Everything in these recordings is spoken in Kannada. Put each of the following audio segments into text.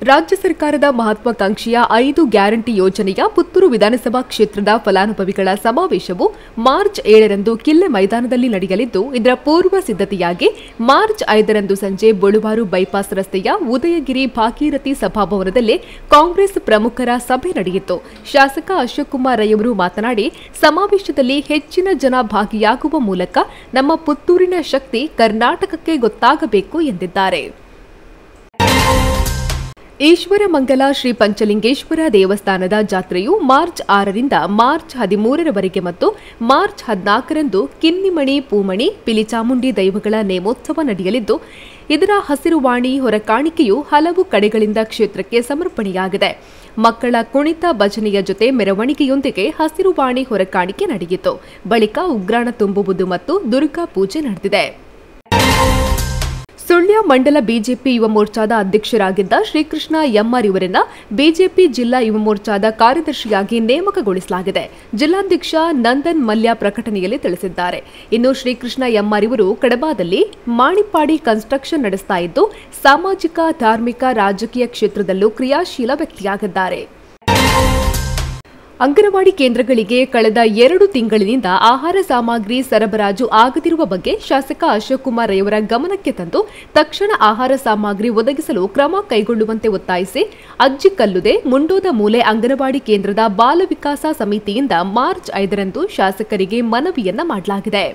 ರಾಜ್ಯ ಸರ್ಕಾರದ ಮಹತ್ವಾಕಾಂಕ್ಷೆಯ ಐದು ಗ್ಯಾರಂಟಿ ಯೋಜನೆಯ ಪುತ್ತೂರು ವಿಧಾನಸಭಾ ಕ್ಷೇತ್ರದ ಫಲಾನುಭವಿಗಳ ಸಮಾವೇಶವು ಮಾರ್ಚ್ ಏಳರಂದು ಕಿಲ್ಲೆ ಮೈದಾನದಲ್ಲಿ ನಡೆಯಲಿದ್ದು ಇದರ ಪೂರ್ವ ಸಿದ್ಧತೆಯಾಗಿ ಮಾರ್ಚ್ ಐದರಂದು ಸಂಜೆ ಬೊಳುವಾರು ಬೈಪಾಸ್ ರಸ್ತೆಯ ಉದಯಗಿರಿ ಭಾಗೀರಥಿ ಸಭಾಭವನದಲ್ಲಿ ಕಾಂಗ್ರೆಸ್ ಪ್ರಮುಖರ ಸಭೆ ನಡೆಯಿತು ಶಾಸಕ ಅಶೋಕ್ ಕುಮಾರ್ ರೈ ಅವರು ಮಾತನಾಡಿ ಸಮಾವೇಶದಲ್ಲಿ ಹೆಚ್ಚಿನ ಜನ ಭಾಗಿಯಾಗುವ ಮೂಲಕ ನಮ್ಮ ಪುತ್ತೂರಿನ ಶಕ್ತಿ ಕರ್ನಾಟಕಕ್ಕೆ ಗೊತ್ತಾಗಬೇಕು ಎಂದಿದ್ದಾರೆ ಈಶ್ವರ ಮಂಗಲ ಶ್ರೀ ಪಂಚಲಿಂಗೇಶ್ವರ ದೇವಸ್ಥಾನದ ಜಾತ್ರೆಯು ಮಾರ್ಚ್ ಆರರಿಂದ ಮಾರ್ಚ್ ಹದಿಮೂರರವರೆಗೆ ಮತ್ತು ಮಾರ್ಚ್ ಹದಿನಾಲ್ಕರಂದು ಕಿನ್ನಿಮಣಿ ಪೂಮಣಿ ಪಿಲಿಚಾಮುಂಡಿ ದೈವಗಳ ನೇಮೋತ್ಸವ ನಡೆಯಲಿದ್ದು ಇದರ ಹಸಿರುವಾಣಿ ಹೊರಕಾಣಿಕೆಯು ಹಲವು ಕಡೆಗಳಿಂದ ಕ್ಷೇತ್ರಕ್ಕೆ ಸಮರ್ಪಣೆಯಾಗಿದೆ ಮಕ್ಕಳ ಕುಣಿತ ಭಜನೆಯ ಜೊತೆ ಮೆರವಣಿಗೆಯೊಂದಿಗೆ ಹಸಿರುವಾಣಿ ಹೊರಕಾಣಿಕೆ ನಡೆಯಿತು ಬಳಿಕ ಉಗ್ರಾಣ ತುಂಬುವುದು ಮತ್ತು ದುರ್ಗಾ ಪೂಜೆ ನಡೆದಿದೆ ಸುಳ್ಯ ಮಂಡಲ ಬಿಜೆಪಿ ಯುವ ಮೋರ್ಚಾದ ಅಧ್ಯಕ್ಷರಾಗಿದ್ದ ಶ್ರೀಕೃಷ್ಣ ಎಮ್ಆರ್ ಇವರನ್ನ ಬಿಜೆಪಿ ಜಿಲ್ಲಾ ಯುವ ಮೋರ್ಚಾದ ಕಾರ್ಯದರ್ಶಿಯಾಗಿ ನೇಮಕಗೊಳಿಸಲಾಗಿದೆ ಜಿಲ್ಲಾಧ್ಯಕ್ಷ ನಂದನ್ ಮಲ್ಯ ಪ್ರಕಟಣೆಯಲ್ಲಿ ತಿಳಿಸಿದ್ದಾರೆ ಇನ್ನು ಶ್ರೀಕೃಷ್ಣ ಎಮ್ಆರ್ ಇವರು ಕಡಬಾದಲ್ಲಿ ಮಾಣಿಪಾಡಿ ಕನ್ಸ್ಟ್ರಕ್ಷನ್ ನಡೆಸ್ತಾ ಇದ್ದು ಸಾಮಾಜಿಕ ಧಾರ್ಮಿಕ ರಾಜಕೀಯ ಕ್ಷೇತ್ರದಲ್ಲೂ ಕ್ರಿಯಾಶೀಲ ವ್ಯಕ್ತಿಯಾಗಿದ್ದಾರೆ ಅಂಗನವಾಡಿ ಕೇಂದ್ರಗಳಿಗೆ ಕಳೆದ ಎರಡು ತಿಂಗಳಿನಿಂದ ಆಹಾರ ಸಾಮಗ್ರಿ ಸರಬರಾಜು ಆಗದಿರುವ ಬಗ್ಗೆ ಶಾಸಕ ಅಶೋಕ್ ಕುಮಾರ್ ರೈಯವರ ಗಮನಕ್ಕೆ ತಂದು ತಕ್ಷಣ ಆಹಾರ ಸಾಮಗ್ರಿ ಒದಗಿಸಲು ಕ್ರಮ ಕೈಗೊಳ್ಳುವಂತೆ ಒತ್ತಾಯಿಸಿ ಅಜ್ಜಿ ಕಲ್ಲುದೆ ಮುಂಡೋದ ಮೂಲೆ ಅಂಗನವಾಡಿ ಕೇಂದ್ರದ ಬಾಲ ವಿಕಾಸ ಸಮಿತಿಯಿಂದ ಮಾರ್ಚ್ ಐದರಂದು ಶಾಸಕರಿಗೆ ಮನವಿಯನ್ನ ಮಾಡಲಾಗಿದೆ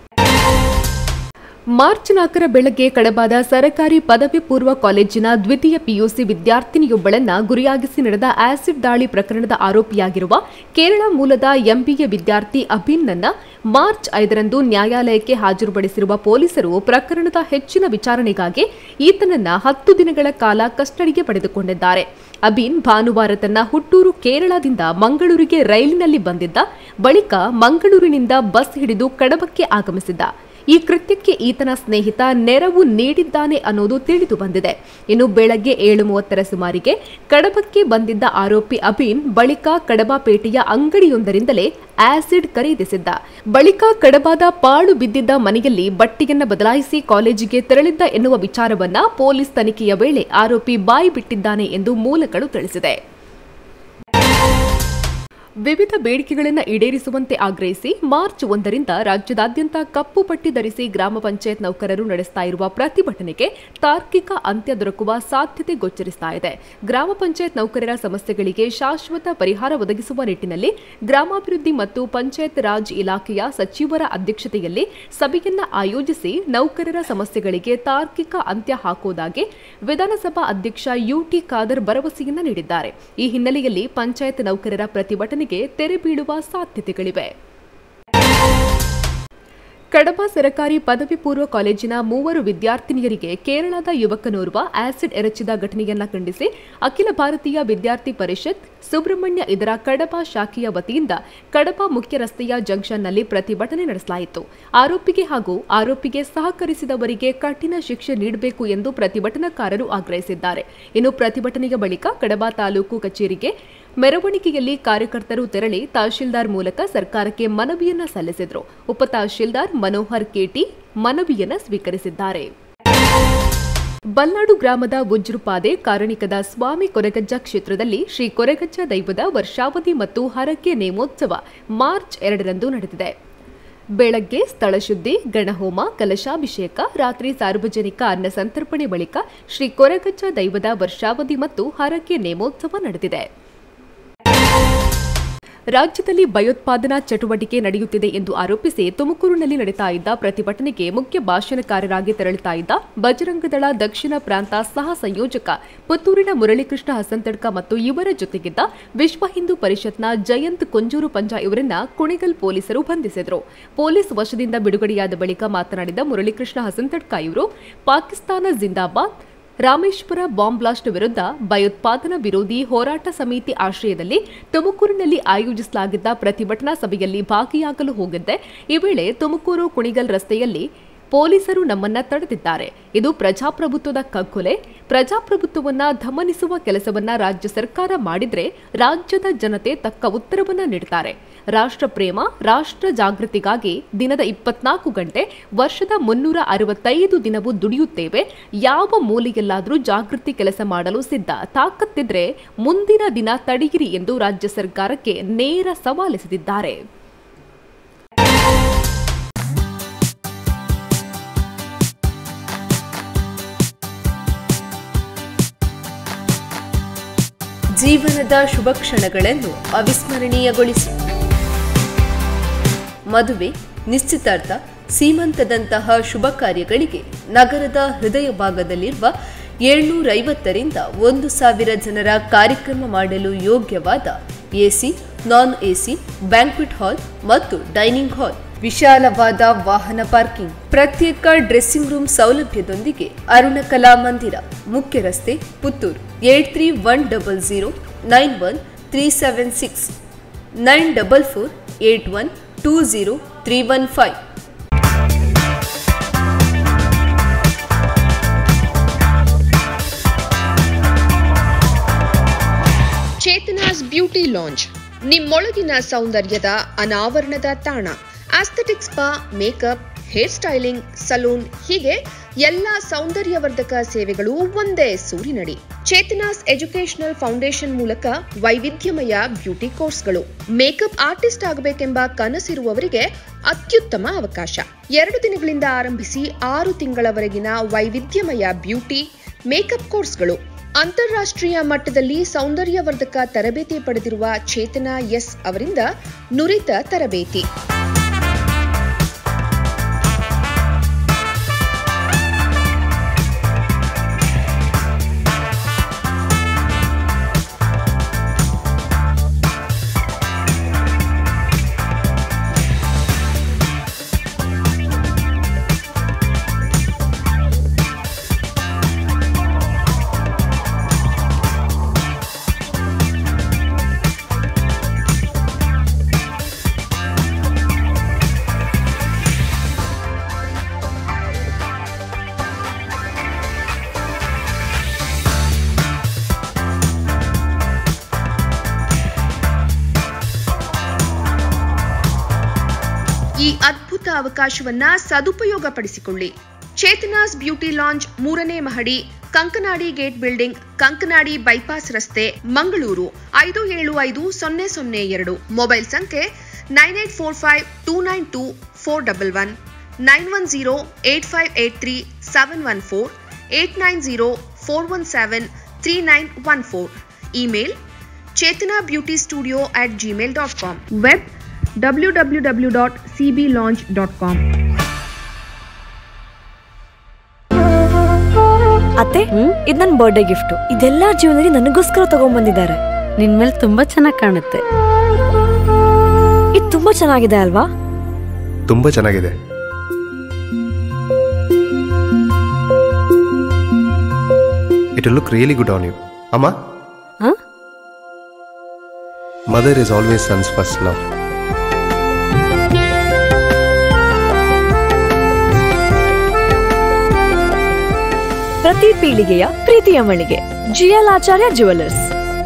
ಮಾರ್ಚ್ ನಾಲ್ಕರ ಬೆಳಗ್ಗೆ ಕಡಬಾದ ಸರಕಾರಿ ಪದವಿ ಪೂರ್ವ ಕಾಲೇಜಿನ ದ್ವಿತೀಯ ಪಿಯುಸಿ ವಿದ್ಯಾರ್ಥಿನಿಯೊಬ್ಬಳನ್ನ ಗುರಿಯಾಗಿಸಿ ನಡೆದ ಆಸಿಡ್ ದಾಳಿ ಪ್ರಕರಣದ ಆರೋಪಿಯಾಗಿರುವ ಕೇರಳ ಮೂಲದ ಎಂಬಿಎ ವಿದ್ಯಾರ್ಥಿ ಅಭಿನ್ನನ್ನ ಮಾರ್ಚ್ ಐದರಂದು ನ್ಯಾಯಾಲಯಕ್ಕೆ ಹಾಜರುಪಡಿಸಿರುವ ಪೊಲೀಸರು ಪ್ರಕರಣದ ಹೆಚ್ಚಿನ ವಿಚಾರಣೆಗಾಗಿ ಈತನನ್ನ ಹತ್ತು ದಿನಗಳ ಕಾಲ ಕಸ್ಟಡಿಗೆ ಪಡೆದುಕೊಂಡಿದ್ದಾರೆ ಅಬೀನ್ ಭಾನುವಾರ ತನ್ನ ಹುಟ್ಟೂರು ಕೇರಳದಿಂದ ಮಂಗಳೂರಿಗೆ ರೈಲಿನಲ್ಲಿ ಬಂದಿದ್ದ ಬಳಿಕ ಮಂಗಳೂರಿನಿಂದ ಬಸ್ ಹಿಡಿದು ಕಡಬಕ್ಕೆ ಆಗಮಿಸಿದ್ದ ಈ ಕೃತ್ಯಕ್ಕೆ ಈತನ ಸ್ನೇಹಿತ ನೆರವು ನೀಡಿದ್ದಾನೆ ಅನ್ನೋದು ತಿಳಿದು ಬಂದಿದೆ ಇನ್ನು ಬೆಳಗ್ಗೆ ಏಳು ಮೂವತ್ತರ ಸುಮಾರಿಗೆ ಕಡಬಕ್ಕೆ ಬಂದಿದ್ದ ಆರೋಪಿ ಅಬೀನ್ ಬಳಿಕ ಕಡಬಪೇಟೆಯ ಅಂಗಡಿಯೊಂದರಿಂದಲೇ ಆಸಿಡ್ ಖರೀದಿಸಿದ್ದ ಬಳಿಕ ಕಡಬಾದ ಪಾಳು ಬಿದ್ದಿದ್ದ ಮನೆಯಲ್ಲಿ ಬಟ್ಟೆಯನ್ನ ಬದಲಾಯಿಸಿ ಕಾಲೇಜಿಗೆ ತೆರಳಿದ್ದ ಎನ್ನುವ ವಿಚಾರವನ್ನ ಪೊಲೀಸ್ ತನಿಖೆಯ ವೇಳೆ ಆರೋಪಿ ಬಾಯಿ ಬಿಟ್ಟಿದ್ದಾನೆ ಎಂದು ಮೂಲಗಳು ತಿಳಿಸಿದೆ ವಿವಿಧ ಬೇಡಿಕೆಗಳನ್ನು ಈಡೇರಿಸುವಂತೆ ಆಗ್ರಹಿಸಿ ಮಾರ್ಚ್ ಒಂದರಿಂದ ರಾಜ್ಯದಾದ್ಯಂತ ಕಪ್ಪು ಪಟ್ಟಿ ಧರಿಸಿ ಗ್ರಾಮ ಪಂಚಾಯತ್ ನೌಕರರು ನಡೆಸ್ತಾ ಇರುವ ಪ್ರತಿಭಟನೆಗೆ ತಾರ್ಕಿಕ ಅಂತ್ಯ ದೊರಕುವ ಸಾಧ್ಯತೆ ಗೋಚರಿಸ್ತಾ ಇದೆ ಗ್ರಾಮ ಪಂಚಾಯತ್ ನೌಕರರ ಸಮಸ್ಯೆಗಳಿಗೆ ಶಾಶ್ವತ ಪರಿಹಾರ ಒದಗಿಸುವ ನಿಟ್ಟಿನಲ್ಲಿ ಗ್ರಾಮಾಭಿವೃದ್ಧಿ ಮತ್ತು ಪಂಚಾಯತ್ ರಾಜ್ ಇಲಾಖೆಯ ಸಚಿವರ ಅಧ್ಯಕ್ಷತೆಯಲ್ಲಿ ಸಭೆಯನ್ನ ಆಯೋಜಿಸಿ ನೌಕರರ ಸಮಸ್ಯೆಗಳಿಗೆ ತಾರ್ಕಿಕ ಅಂತ್ಯ ಹಾಕುವುದಾಗಿ ವಿಧಾನಸಭಾ ಅಧ್ಯಕ್ಷ ಯುಟಿ ಖಾದರ್ ಭರವಸೆಯನ್ನ ನೀಡಿದ್ದಾರೆ ಈ ಹಿನ್ನೆಲೆಯಲ್ಲಿ ಪಂಚಾಯತ್ ನೌಕರರ ಪ್ರತಿಭಟನೆಗೆ ತೆರೆ ಬೀಳುವ ಸಾಧ್ಯತೆಗಳಿವೆ ಕಡಬ ಸರಕಾರಿ ಪದವಿ ಪೂರ್ವ ಕಾಲೇಜಿನ ಮೂವರು ವಿದ್ಯಾರ್ಥಿನಿಯರಿಗೆ ಕೇರಳದ ಯುವಕನೋರ್ವ ಆಸಿಡ್ ಎರಚಿದ ಘಟನೆಯನ್ನ ಖಂಡಿಸಿ ಅಖಿಲ ಭಾರತೀಯ ವಿದ್ಯಾರ್ಥಿ ಪರಿಷತ್ ಸುಬ್ರಹ್ಮಣ್ಯ ಇದರ ಕಡಬ ಶಾಖೆಯ ವತಿಯಿಂದ ಕಡಬ ಮುಖ್ಯ ರಸ್ತೆಯ ಜಂಕ್ಷನ್ನಲ್ಲಿ ಪ್ರತಿಭಟನೆ ನಡೆಸಲಾಯಿತು ಆರೋಪಿಗೆ ಹಾಗೂ ಆರೋಪಿಗೆ ಸಹಕರಿಸಿದವರಿಗೆ ಕಠಿಣ ಶಿಕ್ಷೆ ನೀಡಬೇಕು ಎಂದು ಪ್ರತಿಭಟನಾಕಾರರು ಆಗ್ರಹಿಸಿದ್ದಾರೆ ಇನ್ನು ಪ್ರತಿಭಟನೆಯ ಬಳಿಕ ಕಡಬ ತಾಲೂಕು ಕಚೇರಿಗೆ ಮೆರವಣಿಗೆಯಲ್ಲಿ ಕಾರ್ಯಕರ್ತರು ತೆರಳಿ ತಹಶೀಲ್ದಾರ್ ಮೂಲಕ ಸರ್ಕಾರಕ್ಕೆ ಮನವಿಯನ್ನ ಸಲ್ಲಿಸಿದ್ರು ಉಪ ತಹಶೀಲ್ದಾರ್ ಮನೋಹರ್ ಕೇಟಿ ಮನವಿಯನ್ನ ಸ್ವೀಕರಿಸಿದ್ದಾರೆ ಬಲ್ನಾಡು ಗ್ರಾಮದ ಉಜ್ರುಪಾದೆ ಕಾರಣಿಕದ ಸ್ವಾಮಿ ಕೊರಗಜ್ಜ ಕ್ಷೇತ್ರದಲ್ಲಿ ಶ್ರೀ ಕೊರಗಜ್ಜ ದೈವದ ವರ್ಷಾವಧಿ ಮತ್ತು ಹರಕೆ ನೇಮೋತ್ಸವ ಮಾರ್ಚ್ ಎರಡರಂದು ನಡೆದಿದೆ ಬೆಳಗ್ಗೆ ಸ್ಥಳಶುದ್ಧಿ ಗಣಹೋಮ ಕಲಶಾಭಿಷೇಕ ರಾತ್ರಿ ಸಾರ್ವಜನಿಕ ಅನ್ನ ಸಂತರ್ಪಣೆ ಬಳಿಕ ಶ್ರೀ ಕೊರಗಜ್ಜ ದೈವದ ವರ್ಷಾವಧಿ ಮತ್ತು ಹರಕೆ ನೇಮೋತ್ಸವ ನಡೆದಿದೆ ರಾಜ್ಯದಲ್ಲಿ ಭಯೋತ್ಪಾದನಾ ಚಟುವಟಿಕೆ ನಡೆಯುತ್ತಿದೆ ಎಂದು ಆರೋಪಿಸಿ ತುಮಕೂರಿನಲ್ಲಿ ನಡೀತಾ ಇದ್ದ ಪ್ರತಿಭಟನೆಗೆ ಮುಖ್ಯ ಭಾಷಣಕಾರರಾಗಿ ತೆರಳುತ್ತಾ ಇದ್ದ ಬಜರಂಗದಳ ದಕ್ಷಿಣ ಪ್ರಾಂತ ಸಹ ಸಂಯೋಜಕ ಪುತ್ತೂರಿನ ಮುರಳೀಕೃಷ್ಣ ಹಸಂತಡ್ಕ ಮತ್ತು ಇವರ ಜೊತೆಗಿದ್ದ ವಿಶ್ವ ಹಿಂದೂ ಪರಿಷತ್ನ ಜಯಂತ್ ಕೊಂಜೂರು ಪಂಜಾ ಇವರನ್ನ ಕುಣಿಗಲ್ ಪೊಲೀಸರು ಬಂಧಿಸಿದರು ಪೊಲೀಸ್ ವಶದಿಂದ ಬಿಡುಗಡೆಯಾದ ಬಳಿಕ ಮಾತನಾಡಿದ ಮುರಳೀಕೃಷ್ಣ ಹಸಂತಡ್ಕ ಇವರು ಪಾಕಿಸ್ತಾನ ಜಿಂದಾಬಾದ್ ರಾಮೇಶ್ವರ ಬಾಂಬ್ ಬ್ಲಾಸ್ಟ್ ವಿರುದ್ಧ ಭಯೋತ್ಪಾದನಾ ವಿರೋಧಿ ಹೋರಾಟ ಸಮಿತಿ ಆಶ್ರಯದಲ್ಲಿ ತುಮಕೂರಿನಲ್ಲಿ ಆಯೋಜಿಸಲಾಗಿದ್ದ ಪ್ರತಿಭಟನಾ ಸಭೆಯಲ್ಲಿ ಭಾಗಿಯಾಗಲು ಹೋಗಿದ್ದೆ ಈ ವೇಳೆ ತುಮಕೂರು ಕುಣಿಗಲ್ ರಸ್ತೆಯಲ್ಲಿ ಪೊಲೀಸರು ನಮ್ಮನ್ನ ತಡೆದಿದ್ದಾರೆ ಇದು ಪ್ರಜಾಪ್ರಭುತ್ವದ ಕಗ್ಗೊಲೆ ಪ್ರಜಾಪ್ರಭುತ್ವವನ್ನ ಧಮನಿಸುವ ಕೆಲಸವನ್ನ ರಾಜ್ಯ ಸರ್ಕಾರ ಮಾಡಿದ್ರೆ ರಾಜ್ಯದ ಜನತೆ ತಕ್ಕ ಉತ್ತರವನ್ನ ನೀಡುತ್ತಾರೆ ರಾಷ್ಟ್ರ ಪ್ರೇಮ ರಾಷ್ಟ್ರ ಜಾಗೃತಿಗಾಗಿ ದಿನದ ಇಪ್ಪತ್ನಾಲ್ಕು ಗಂಟೆ ವರ್ಷದ ಮುನ್ನೂರ ಅರವತ್ತೈದು ದಿನವೂ ದುಡಿಯುತ್ತೇವೆ ಯಾವ ಮೂಲೆಯಲ್ಲಾದರೂ ಜಾಗೃತಿ ಕೆಲಸ ಮಾಡಲು ಸಿದ್ಧ ತಾಕತ್ತಿದ್ರೆ ಮುಂದಿನ ದಿನ ತಡೆಯಿರಿ ಎಂದು ರಾಜ್ಯ ಸರ್ಕಾರಕ್ಕೆ ನೇರ ಸವಾಲೆಸೆದಿದ್ದಾರೆ ಜೀವನದ ಶುಭ ಕ್ಷಣಗಳನ್ನು ಅವಿಸ್ಮರಣೀಯಗೊಳಿಸಿ ಮದುವೆ ನಿಶ್ಚಿತಾರ್ಥ ಸೀಮಂತದಂತಹ ಶುಭ ಕಾರ್ಯಗಳಿಗೆ ನಗರದ ಹೃದಯ ಭಾಗದಲ್ಲಿರುವ ಏಳ್ನೂರೈವತ್ತರಿಂದ ಒಂದು ಸಾವಿರ ಜನರ ಕಾರ್ಯಕ್ರಮ ಮಾಡಲು ಯೋಗ್ಯವಾದ AC non AC banquet hall ಮತ್ತು ಡೈನಿಂಗ್ ಹಾಲ್ ವಿಶಾಲವಾದ ವಾಹನ ಪಾರ್ಕಿಂಗ್ ಪ್ರತ್ಯೇಕ ಡ್ರೆಸ್ಸಿಂಗ್ ರೂಮ್ ಸೌಲಭ್ಯದೊಂದಿಗೆ ಅರುಣ ಕಲಾ ಮಂದಿರ ಮುಖ್ಯ ರಸ್ತೆ Puttur eight three one double zero nine one three seven six nine double four eight one two zero three one five Chetana's beauty lounge ನಿಮ್ಮೊಳಗಿನ ಸೌಂದರ್ಯದ ಅನಾವರಣದ ತಾಣ aesthetic spa makeup hair styling salon ಹೀಗೆ ಎಲ್ಲ ಸೌಂದರ್ಯವರ್ಧಕ ಸೇವೆಗಳು ಒಂದೇ ಸೂರಿನಡಿ ಚೇತನಾಸ್ ಎಜುಕೇಶನಲ್ ಫೌಂಡೇಶನ್ ಮೂಲಕ ವೈವಿಧ್ಯಮಯ ಬ್ಯೂಟಿ ಕೋರ್ಸ್ಗಳು ಮೇಕಪ್ ಆರ್ಟಿಸ್ಟ್ ಆಗಬೇಕೆಂಬ ಕನಸಿರುವವರಿಗೆ ಅತ್ಯುತ್ತಮ ಅವಕಾಶ ಎರಡು ದಿನಗಳಿಂದ ಆರಂಭಿಸಿ ಆರು ತಿಂಗಳವರೆಗಿನ ವೈವಿಧ್ಯಮಯ ಬ್ಯೂಟಿ ಮೇಕಪ್ ಕೋರ್ಸ್ಗಳು ಅಂತಾರಾಷ್ಟ್ರೀಯ ಮಟ್ಟದಲ್ಲಿ ಸೌಂದರ್ಯವರ್ಧಕ ತರಬೇತಿ ಪಡೆದಿರುವ ಚೇತನಾ ಎಸ್ ಅವರಿಂದ ನುರಿತ ತರಬೇತಿ ಈ ಅದ್ಭುತ ಅವಕಾಶವನ್ನ ಸದುಪಯೋಗಪಡಿಸಿಕೊಳ್ಳಿ ಚೇತನಾಸ್ ಬ್ಯೂಟಿ ಲಾಂಜ್ ಮೂರನೇ ಮಹಡಿ Kankanadi gate building Kankanadi bypass ರಸ್ತೆ ಮಂಗಳೂರು ಐದು ಏಳು ಐದು ಸೊನ್ನೆ ಸೊನ್ನೆ ಎರಡು ಮೊಬೈಲ್ ಸಂಖ್ಯೆ nine eight four five two nine two four double one nine one zero eight five eight three seven one four eight nine zero four one seven three nine one four email Chetana beauty studio at gmail dot com web W W W dot C B launch dot com ಅತ್ತೆ ಇದು ನನ್ನ ಬರ್ಡೇ ಗಿಫ್ಟ್ ಇದೆಲ್ಲ ಜೀವನದಲ್ಲಿ ನನಗೋಸ್ಕರ ತಗೊಂಡ್ಬಂದಿದ್ದಾರೆ ನಿನ್ ಮೇಲೆ ತುಂಬಾ ಚೆನ್ನಾಗಿ ಕಾಣುತ್ತೆ ಇದು ತುಂಬಾ ಚೆನ್ನಾಗಿದೆ ಅಲ್ವಾ ತುಂಬ ಚೆನ್ನಾಗಿದೆ it look really good on you ಅಮ್ಮ ಹ? Mother is always sons first love ಪ್ರತಿ ಪೀಳಿಗೆಯ ಪ್ರೀತಿಯ ಮಳಿಗೆ ಜಿಎಲ್ ಆಚಾರ್ಯ ಜುವೆಲ್ಲರ್ಸ್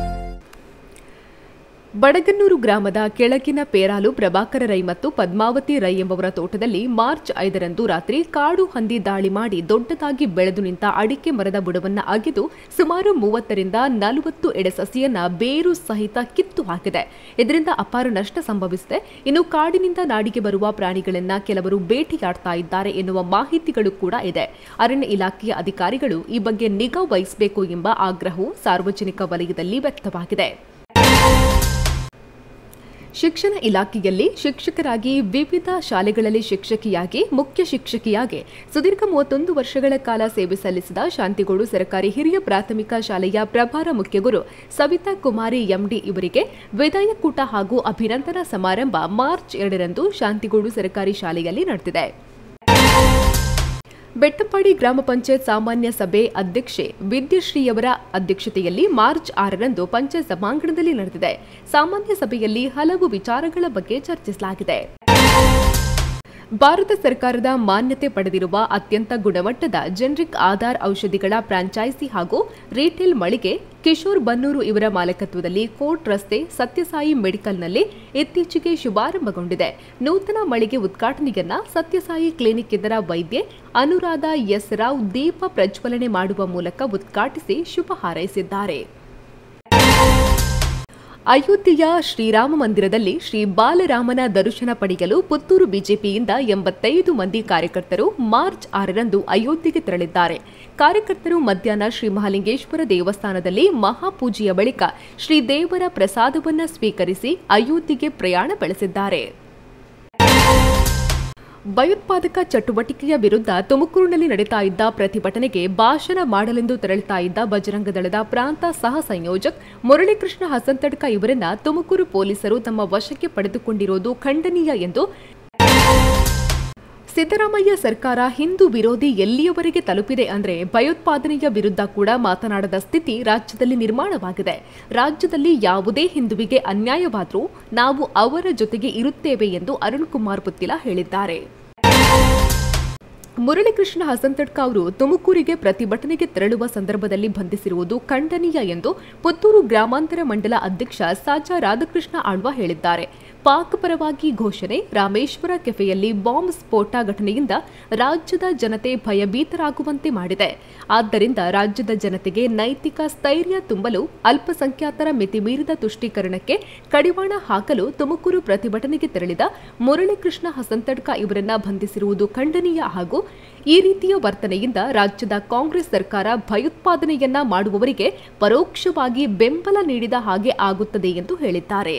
ಬಡಗನ್ನೂರು ಗ್ರಾಮದ ಕೆಳಗಿನ ಪೇರಾಲು ಪ್ರಭಾಕರ ರೈ ಮತ್ತು ಪದ್ಮಾವತಿ ರೈ ಎಂಬವರ ತೋಟದಲ್ಲಿ ಮಾರ್ಚ್ ಐದರಂದು ರಾತ್ರಿ ಕಾಡು ಹಂದಿ ದಾಳಿ ಮಾಡಿ ದೊಡ್ಡದಾಗಿ ಬೆಳೆದು ನಿಂತ ಅಡಿಕೆ ಮರದ ಬುಡವನ್ನ ಅಗೆದು ಸುಮಾರು ಮೂವತ್ತರಿಂದ ನಲವತ್ತು ಎಡೆ ಸಸಿಯನ್ನ ಬೇರು ಸಹಿತ ಕಿತ್ತು ಹಾಕಿದೆ ಇದರಿಂದ ಅಪಾರ ನಷ್ಟ ಸಂಭವಿಸಿದೆ ಇನ್ನು ಕಾಡಿನಿಂದ ನಾಡಿಗೆ ಬರುವ ಪ್ರಾಣಿಗಳನ್ನ ಕೆಲವರು ಬೇಟೆಯಾಡ್ತಾ ಇದ್ದಾರೆ ಎನ್ನುವ ಮಾಹಿತಿಗಳು ಕೂಡ ಇದೆ ಅರಣ್ಯ ಇಲಾಖೆಯ ಅಧಿಕಾರಿಗಳು ಈ ಬಗ್ಗೆ ನಿಗಾ ವಹಿಸಬೇಕು ಎಂಬ ಆಗ್ರಹವು ಸಾರ್ವಜನಿಕ ವಲಯದಲ್ಲಿ ವ್ಯಕ್ತವಾಗಿದೆ ಶಿಕ್ಷಣ ಇಲಾಖೆಯಲ್ಲಿ ಶಿಕ್ಷಕರಾಗಿ ವಿವಿಧ ಶಾಲೆಗಳಲ್ಲಿ ಶಿಕ್ಷಕಿಯಾಗಿ ಮುಖ್ಯ ಶಿಕ್ಷಕಿಯಾಗಿ ಸುದೀರ್ಘ ಮೂವತ್ತೊಂದು ವರ್ಷಗಳ ಕಾಲ ಸೇವೆ ಸಲ್ಲಿಸಿದ ಶಾಂತಿಗೋಡು ಸರ್ಕಾರಿ ಹಿರಿಯ ಪ್ರಾಥಮಿಕ ಶಾಲೆಯ ಪ್ರಭಾರ ಮುಖ್ಯಗುರು ಸವಿತಾ ಕುಮಾರಿ ಎಂಡಿ ಇವರಿಗೆ ವಿದಾಯಕೂಟ ಹಾಗೂ ಅಭಿನಂದನಾ ಸಮಾರಂಭ ಮಾರ್ಚ್ ಎರಡರಂದು ಶಾಂತಿಗೋಡು ಸರ್ಕಾರಿ ಶಾಲೆಯಲ್ಲಿ ನಡೆದಿದೆ ಬೆಟ್ಟಂಪಾಡಿ ಗ್ರಾಮ ಪಂಚಾಯತ್ ಸಾಮಾನ್ಯ ಸಭೆ ಅಧ್ಯಕ್ಷೆ ವಿದ್ಯಶ್ರೀಯವರ ಅಧ್ಯಕ್ಷತೆಯಲ್ಲಿ ಮಾರ್ಚ್ ಆರರಂದು ಪಂಚಾಯತ್ ಸಭಾಂಗಣದಲ್ಲಿ ನಡೆದಿದೆ ಸಾಮಾನ್ಯ ಸಭೆಯಲ್ಲಿ ಹಲವು ವಿಚಾರಗಳ ಬಗ್ಗೆ ಚರ್ಚಿಸಲಾಗಿದೆ ಭಾರತ ಸರ್ಕಾರದ ಮಾನ್ಯತೆ ಪಡೆದಿರುವ ಅತ್ಯಂತ ಗುಣಮಟ್ಟದ ಜೆನರಿಕ್ ಆಧಾರ್ ಔಷಧಿಗಳ ಫ್ರಾಂಚೈಸಿ ಹಾಗೂ ರಿಟೇಲ್ ಮಳಿಗೆ ಕಿಶೋರ್ ಬನ್ನೂರು ಇವರ ಮಾಲಕತ್ವದಲ್ಲಿ ಕೋರ್ಟ್ ರಸ್ತೆ ಸತ್ಯಸಾಯಿ ಮೆಡಿಕಲ್ನಲ್ಲಿ ಇತ್ತೀಚೆಗೆ ಶುಭಾರಂಭಗೊಂಡಿದೆ ನೂತನ ಮಳಿಗೆ ಉದ್ಘಾಟನೆಯನ್ನ ಸತ್ಯಸಾಯಿ ಕ್ಲಿನಿಕ್ ಇದರ ವೈದ್ಯೆ ಅನುರಾಧ ಎಸ್ ರಾವ್ ದೀಪ ಪ್ರಜ್ವಲನೆ ಮಾಡುವ ಮೂಲಕ ಉದ್ಘಾಟಿಸಿ ಶುಭ ಹಾರೈಸಿದ್ದಾರೆ ಅಯೋಧ್ಯೆಯ ಶ್ರೀರಾಮ ಮಂದಿರದಲ್ಲಿ ಶ್ರೀ ಬಾಲರಾಮನ ದರ್ಶನ ಪಡೆಯಲು ಪುತ್ತೂರು ಬಿಜೆಪಿಯಿಂದ ಎಂಬತ್ತೈದು ಮಂದಿ ಕಾರ್ಯಕರ್ತರು ಮಾರ್ಚ್ ಆರರಂದು ಅಯೋಧ್ಯೆಗೆ ತೆರಳಿದ್ದಾರೆ ಕಾರ್ಯಕರ್ತರು ಮಧ್ಯಾಹ್ನ ಶ್ರೀ ಮಹಾಲಿಂಗೇಶ್ವರ ದೇವಸ್ಥಾನದಲ್ಲಿ ಮಹಾಪೂಜೆಯ ಬಳಿಕ ಶ್ರೀ ದೇವರ ಪ್ರಸಾದವನ್ನ ಸ್ವೀಕರಿಸಿ ಅಯೋಧ್ಯೆಗೆ ಪ್ರಯಾಣ ಬೆಳೆಸಿದ್ದಾರೆ ಭಯೋತ್ಪಾದಕ ಚಟುವಟಿಕೆಯ ವಿರುದ್ಧ ತುಮಕೂರಿನಲ್ಲಿ ನಡೀತಾ ಇದ್ದ ಪ್ರತಿಭಟನೆಗೆ ಭಾಷಣ ಮಾಡಲೆಂದು ತೆರಳುತ್ತಾ ಇದ್ದ ಬಜರಂಗ ದಳದ ಪ್ರಾಂತ ಸಹ ಸಂಯೋಜಕ್ ಮುರಳೀಕೃಷ್ಣ ಹಸಂತಡ್ಕ ಇವರನ್ನ ತುಮಕೂರು ಪೊಲೀಸರು ತಮ್ಮ ವಶಕ್ಕೆ ಪಡೆದುಕೊಂಡಿರುವುದು ಖಂಡನೀಯ ಎಂದು ಸಿದ್ದರಾಮಯ್ಯ ಸರ್ಕಾರ ಹಿಂದೂ ವಿರೋಧಿ ಎಲ್ಲಿಯವರೆಗೆ ತಲುಪಿದೆ ಅಂದ್ರೆ ಭಯೋತ್ಪಾದನೆಯ ವಿರುದ್ಧ ಕೂಡ ಮಾತನಾಡದ ಸ್ಥಿತಿ ರಾಜ್ಯದಲ್ಲಿ ನಿರ್ಮಾಣವಾಗಿದೆ ರಾಜ್ಯದಲ್ಲಿ ಯಾವುದೇ ಹಿಂದುವಿಗೆ ಅನ್ಯಾಯವಾದರೂ ನಾವು ಅವರ ಜೊತೆಗೆ ಇರುತ್ತೇವೆ ಎಂದು ಅರುಣ್ ಕುಮಾರ್ ಪುತ್ತಿಲ ಹೇಳಿದ್ದಾರೆ ಮುರಳೀಕೃಷ್ಣ ಹಸಂತಡ್ಕ ಅವರು ತುಮಕೂರಿಗೆ ಪ್ರತಿಭಟನೆಗೆ ತೆರಳುವ ಸಂದರ್ಭದಲ್ಲಿ ಬಂಧಿಸಿರುವುದು ಖಂಡನೀಯ ಎಂದು ಪುತ್ತೂರು ಗ್ರಾಮಾಂತರ ಮಂಡಲ ಅಧ್ಯಕ್ಷ ಸಾಜಾ ರಾಧಾಕೃಷ್ಣ ಆಳ್ವ ಹೇಳಿದ್ದಾರೆ ಪಾಕ್ ಪರವಾಗಿ ಘೋಷಣೆ ರಾಮೇಶ್ವರ ಕೆಫೆಯಲ್ಲಿ ಬಾಂಬ್ ಸ್ಫೋಟ ಘಟನೆಯಿಂದ ರಾಜ್ಯದ ಜನತೆ ಭಯಭೀತರಾಗುವಂತೆ ಮಾಡಿದೆ ಆದ್ದರಿಂದ ರಾಜ್ಯದ ಜನತೆಗೆ ನೈತಿಕ ಸ್ಥೈರ್ಯ ತುಂಬಲು ಅಲ್ಪಸಂಖ್ಯಾತರ ಮಿತಿಮೀರಿದ ತುಷ್ಟೀಕರಣಕ್ಕೆ ಕಡಿವಾಣ ಹಾಕಲು ತುಮಕೂರು ಪ್ರತಿಭಟನೆಗೆ ತೆರಳಿದ ಮುರಳೀಕೃಷ್ಣ ಹಸಂತಡ್ಕ ಇವರನ್ನ ಬಂಧಿಸಿರುವುದು ಖಂಡನೀಯ ಹಾಗೂ ಈ ರೀತಿಯ ವರ್ತನೆಯಿಂದ ರಾಜ್ಯದ ಕಾಂಗ್ರೆಸ್ ಸರ್ಕಾರ ಭಯೋತ್ಪಾದನೆಯನ್ನ ಮಾಡುವವರಿಗೆ ಪರೋಕ್ಷವಾಗಿ ಬೆಂಬಲ ನೀಡಿದ ಹಾಗೆ ಆಗುತ್ತದೆ ಎಂದು ಹೇಳಿದ್ದಾರೆ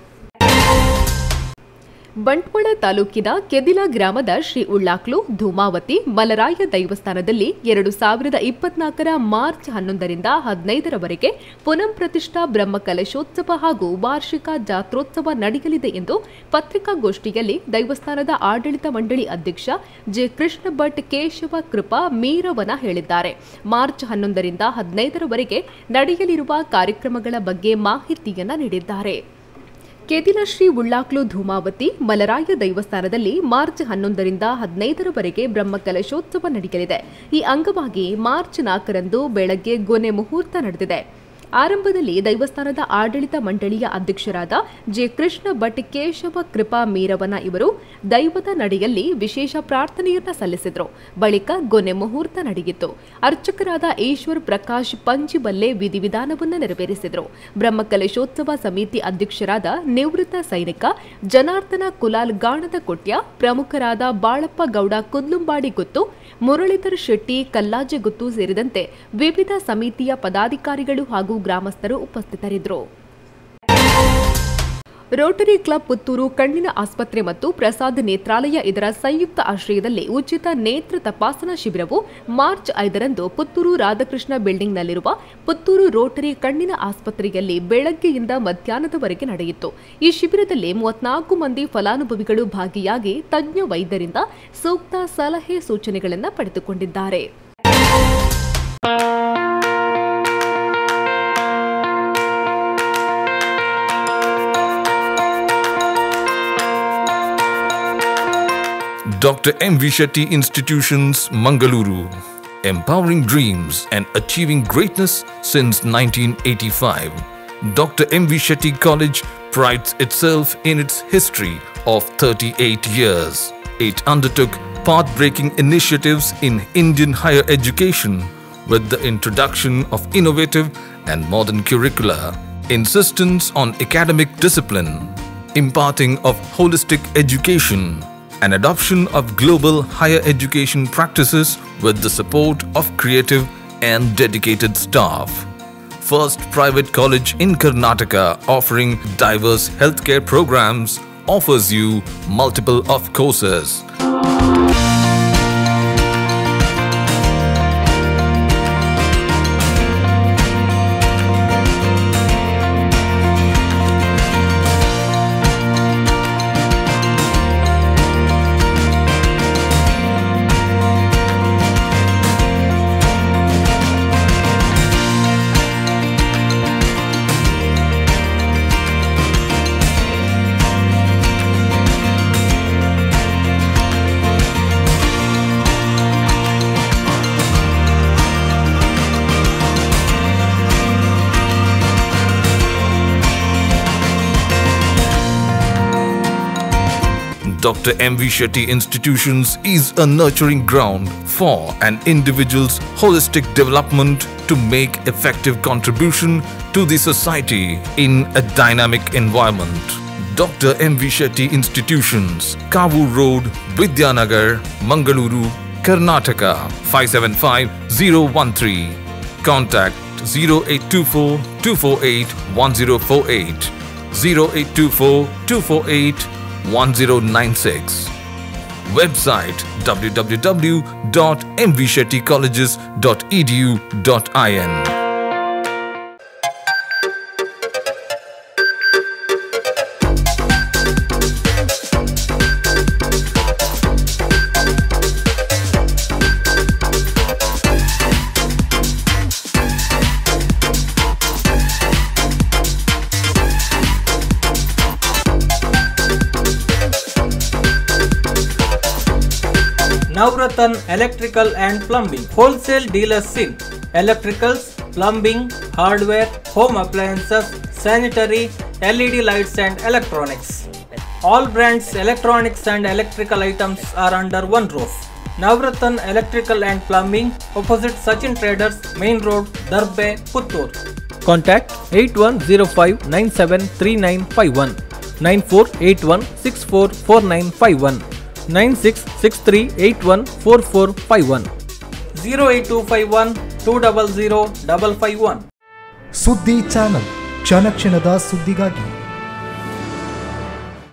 ಬಂಟ್ವಾಳ ತಾಲೂಕಿನ ಕೆದಿಲ ಗ್ರಾಮದ ಶ್ರೀ ಉಳ್ಳಾಕ್ಲು ಧೂಮಾವತಿ ಮಲರಾಯ ದೈವಸ್ಥಾನದಲ್ಲಿ ಎರಡು ಸಾವಿರದ ಇಪ್ಪತ್ನಾಲ್ಕರ ಮಾರ್ಚ್ ಹನ್ನೊಂದರಿಂದ ಹದಿನೈದರವರೆಗೆ ಪುನಂ ಪ್ರತಿಷ್ಠಾ ಬ್ರಹ್ಮಕಲಶೋತ್ಸವ ಹಾಗೂ ವಾರ್ಷಿಕ ಜಾತ್ರೋತ್ಸವ ನಡೆಯಲಿದೆ ಎಂದು ಪತ್ರಿಕಾಗೋಷ್ಠಿಯಲ್ಲಿ ದೈವಸ್ಥಾನದ ಆಡಳಿತ ಮಂಡಳಿ ಅಧ್ಯಕ್ಷ ಜೆ ಕೃಷ್ಣ ಭಟ್ ಕೇಶವ ಕೃಪಾ ಮೀರವನ ಹೇಳಿದ್ದಾರೆ ಮಾರ್ಚ್ ಹನ್ನೊಂದರಿಂದ ಹದಿನೈದರವರೆಗೆ ನಡೆಯಲಿರುವ ಕಾರ್ಯಕ್ರಮಗಳ ಬಗ್ಗೆ ಮಾಹಿತಿಯನ್ನ ನೀಡಿದ್ದಾರೆ ಕೆದಿಲ ಶ್ರೀ ಉಳ್ಳಾಕ್ಲು ಧೂಮಾವತಿ ಮಲರಾಯ ದೈವಸ್ಥಾನದಲ್ಲಿ ಮಾರ್ಚ್ ಹನ್ನೊಂದರಿಂದ ಹದಿನೈದರವರೆಗೆ ಬ್ರಹ್ಮಕಲಶೋತ್ಸವ ನಡೆಯಲಿದೆ ಈ ಅಂಗವಾಗಿ ಮಾರ್ಚ್ ನಾಲ್ಕರಂದು ಬೆಳಗ್ಗೆ ಗೊನೆ ಮುಹೂರ್ತ ನಡೆದಿದೆ ಆರಂಭದಲ್ಲಿ ದೈವಸ್ಥಾನದ ಆಡಳಿತ ಮಂಡಳಿಯ ಅಧ್ಯಕ್ಷರಾದ ಜೆ ಕೃಷ್ಣ ಭಟ್ ಕೇಶವ ಕೃಪಾ ಮೀರವನ ಇವರು ದೈವದ ನಡೆಯಲ್ಲಿ ವಿಶೇಷ ಪ್ರಾರ್ಥನೆಯನ್ನ ಸಲ್ಲಿಸಿದರು ಬಳಿಕ ಗೊನೆ ಮುಹೂರ್ತ ನಡೆಯಿತು ಅರ್ಚಕರಾದ ಈಶ್ವರ್ ಪ್ರಕಾಶ್ ಪಂಜಿಬಲ್ಲೆ ವಿಧಿವಿಧಾನವನ್ನು ನೆರವೇರಿಸಿದರು ಬ್ರಹ್ಮಕಲಶೋತ್ಸವ ಸಮಿತಿ ಅಧ್ಯಕ್ಷರಾದ ನಿವೃತ್ತ ಸೈನಿಕ ಜನಾರ್ದನ ಕುಲಾಲ್ ಗಾಣದ ಕೊಟ್ಯ ಪ್ರಮುಖರಾದ ಬಾಳಪ್ಪ ಗೌಡ ಕುದ್ಲುಂಬಾಡಿ ಗುತ್ತು ಮುರಳೀಧರ್ ಶೆಟ್ಟಿ ಕಲ್ಲಾಜೆ ಗುತ್ತು ಸೇರಿದಂತೆ ವಿವಿಧ ಸಮಿತಿಯ ಪದಾಧಿಕಾರಿಗಳು ಹಾಗೂ ಗ್ರಾಮಸ್ಥರು ಉಪಸ್ಥಿತರಿದ್ದರು ರೋಟರಿ ಕ್ಲಬ್ ಪುತ್ತೂರು ಕಣ್ಣಿನ ಆಸ್ಪತ್ರೆ ಮತ್ತು ಪ್ರಸಾದ್ ನೇತ್ರಾಲಯ ಇದರ ಸಂಯುಕ್ತ ಆಶ್ರಯದಲ್ಲಿ ಉಚಿತ ನೇತ್ರ ತಪಾಸಣಾ ಶಿಬಿರವು ಮಾರ್ಚ್ ಐದರಂದು ಪುತ್ತೂರು ರಾಧಾಕೃಷ್ಣ ಬಿಲ್ಡಿಂಗ್ನಲ್ಲಿರುವ ಪುತ್ತೂರು ರೋಟರಿ ಕಣ್ಣಿನ ಆಸ್ಪತ್ರೆಯಲ್ಲಿ ಬೆಳಗ್ಗೆಯಿಂದ ಮಧ್ಯಾಹ್ನದವರೆಗೆ ನಡೆಯಿತು ಈ ಶಿಬಿರದಲ್ಲಿ ಮೂವತ್ನಾಲ್ಕು ಮಂದಿ ಫಲಾನುಭವಿಗಳು ಭಾಗಿಯಾಗಿ ತಜ್ಞ ವೈದ್ಯರಿಂದ ಸೂಕ್ತ ಸಲಹೆ ಸೂಚನೆಗಳನ್ನು ಪಡೆದುಕೊಂಡಿದ್ದಾರೆ Dr. M. V. Shetty Institutions, Mangaluru. Empowering dreams and achieving greatness since 1985. Dr. M. V. Shetty College prides itself in its history of 38 years. It undertook path-breaking initiatives in Indian higher education with the introduction of innovative and modern curricula, insistence on academic discipline, imparting of holistic education, and adoption of global higher education practices with the support of creative and dedicated staff. First private college in Karnataka offering diverse healthcare programs offers you multiple of courses. Dr. M.V. Shetty Institutions is a nurturing ground for an individual's holistic development to make effective contribution to the society in a dynamic environment. Dr. M.V. Shetty Institutions, Kavu Road, Vidyanagar, Mangaluru, Karnataka 575013. Contact 0824 248 1048 0824 248 1096. Website www.mvshettycolleges.edu.in. Navratan Electrical and Plumbing Wholesale Dealers in Electricals, Plumbing, Hardware, Home Appliances, Sanitary, LED lights and Electronics. All brands electronics and electrical items are under one roof. Navratan Electrical and Plumbing opposite Sachin Traders Main Road Darbe Puttur. Contact 8105 973951 9481 644951 9663814451 08251 200 551 ಸುದ್ದಿ ಚಾನಲ್ ಕ್ಷಣ ಕ್ಷಣದ ಸುದ್ದಿಗಾಗಿ